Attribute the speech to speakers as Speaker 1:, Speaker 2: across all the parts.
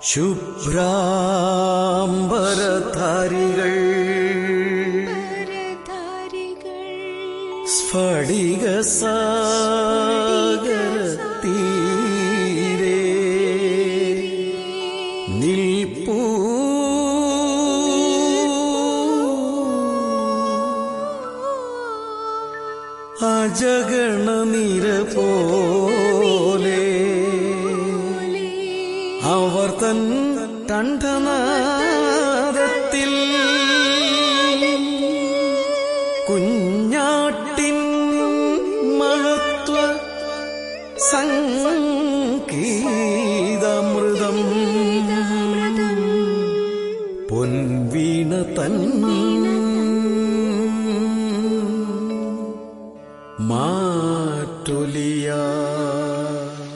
Speaker 1: ശുഭ്രാംബരധാരികൾ സ്ഫടിക സാഗരത്തീരേ നിൽപ്പൂ അജഗണനിര പോലെ അവർ തൻ കണ്ഠനാദത്തിൽ കുഞ്ഞാട്ടിൻ മഹത്വ സംഗീതമൃതം പൊൻവീണ തൻ മാറ്റൊലിയ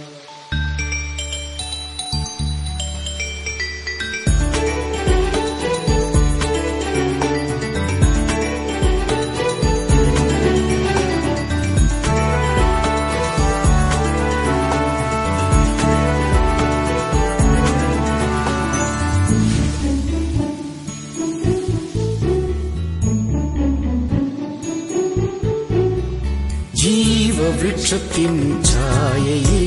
Speaker 1: ജീവവൃക്ഷത്തിൻ ഛായയിൽ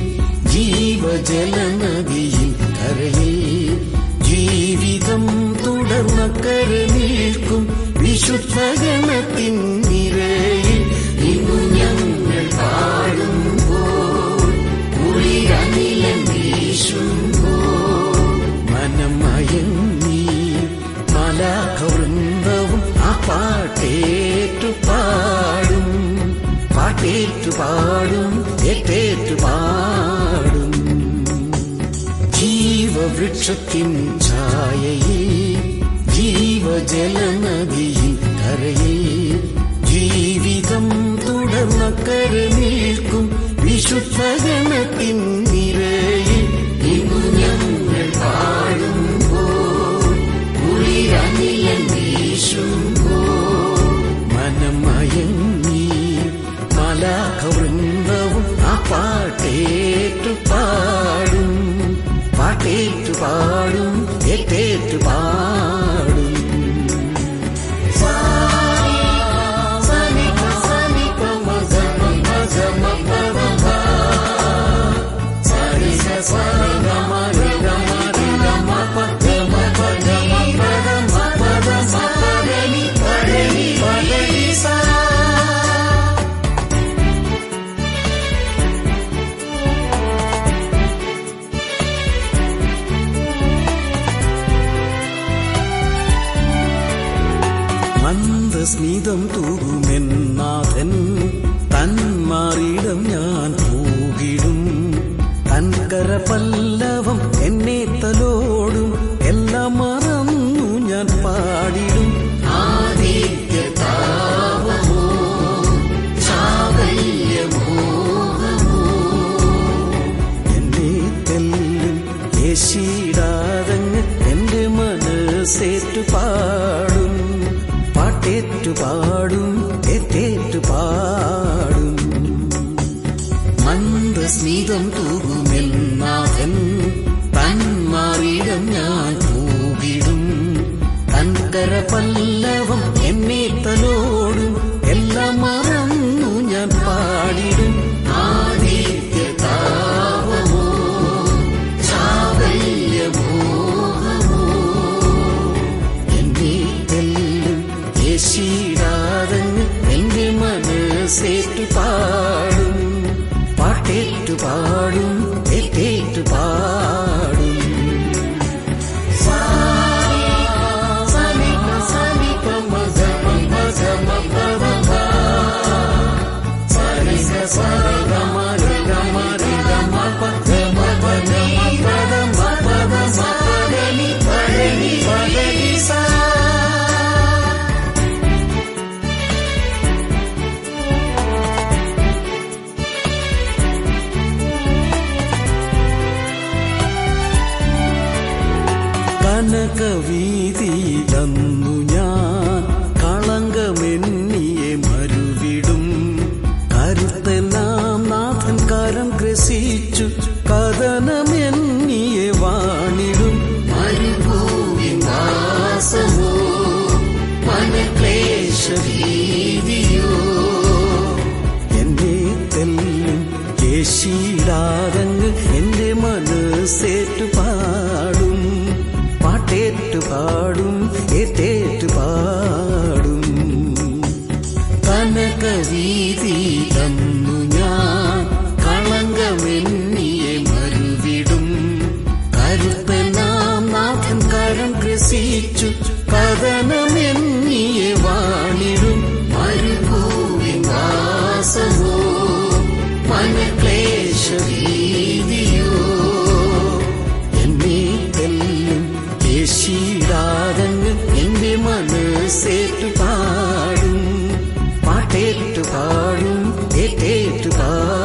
Speaker 1: ജീവജലനദിയിൽ കരയിൽ ജീവിതം തുടർന്ന കരനീർക്കും വിശുദ്ധഗണത്തിൻ നിരയിൽ ഇന്നു ഞങ്ങൾ പാടുമ്പോൾ കുളിരനിലം വീശുമ്പോൾ മനം മയങ്ങി മലാകവൃന്ദവും ആ പാട്ടേറ്റു പാടും പാട്ടേറ്റു പാടും ഏറ്റേറ്റു പാടും ജീവവൃക്ഷത്തിൻ ഛായയിൽ ജീവജലനദിയിൽ കരയിൽ ജീവിതം തുടർന്ന കരനീർക്കും വിശുദ്ധഗണത്തിൻ നിരയിൽ ഇന്നു ഞങ്ങൾ പാടുമ്പോൾ കുളിരനിലം വീശുമ്പോൾ മനം മയങ്ങി മലാകവൃന്ദവും ആ പാട്ടേറ്റു പാടും പാട്ടേറ്റു പാടും ഏറ്റേറ്റു പാടും മന്ദസ്മിതം തൂകുമെന്നാഥൻ തന്മാറിടം ഞാൻ പൂകിടും തൻകര പല്ലവം എന്നെ തലോടും എല്ലാം മറന്നു ഞാൻ പാടിടും ആദിത്യ താപമോ ചാവല്യമോഹമോ എന്നെ തെല്ലും യേശിടാതങ്ങ് എന്റെ മനസ്സേറ്റു പാടും പാട്ടേറ്റു പാടും ഏറ്റേറ്റു പാടും മന്ദസ്മിതം തൂകുമെന്നാഥൻ തന്മാറിടം ഞാൻ പൂകിടും തൻകര പല്ലവം എന്നെ തലോടും എല്ലാം മറന്നു ഞാൻ പാടിടും ആദിത്യ താപമോ ചാവല്യമോഹമോ എന്നെ തെല്ലും യേശിടാതങ്ങ് എന്റെ മനസ്സേറ്റു പാടും പാട്ടേറ്റു പാടും ഏറ്റേറ്റു പാടും കനകവീതിയിലന്നു ഞാൻ കളങ്കമെന്നിയെ മരുവിടും കരുത്തനാം നാഥൻ കരം ഗ്രസിച്ചു കഥനമെന്നിയെ വാണിടും യേശിടാതങ്ങ് എന്റെ മനസ്സേറ്റു പാടും പാട്ടേറ്റു പാടും ഏറ്റേറ്റു പാടും കനകവീതി തന്നു ഞാൻ കളങ്കമെന്നിയെ മരുവിടും കരുത്തനാം നാഥൻ കരം ഗ്രസിച്ചു കഥനമെന്നിയെ വാണിടും മരുഭൂവിൻ വാസമോ മനക്ലേശവീതിയോ എന്നെ തെല്ലും യേശിടാതങ്ങ് എന്റെ മനസ്സേറ്റു പാടും പാട്ടേറ്റു പാടും ഏറ്റേറ്റു പാടും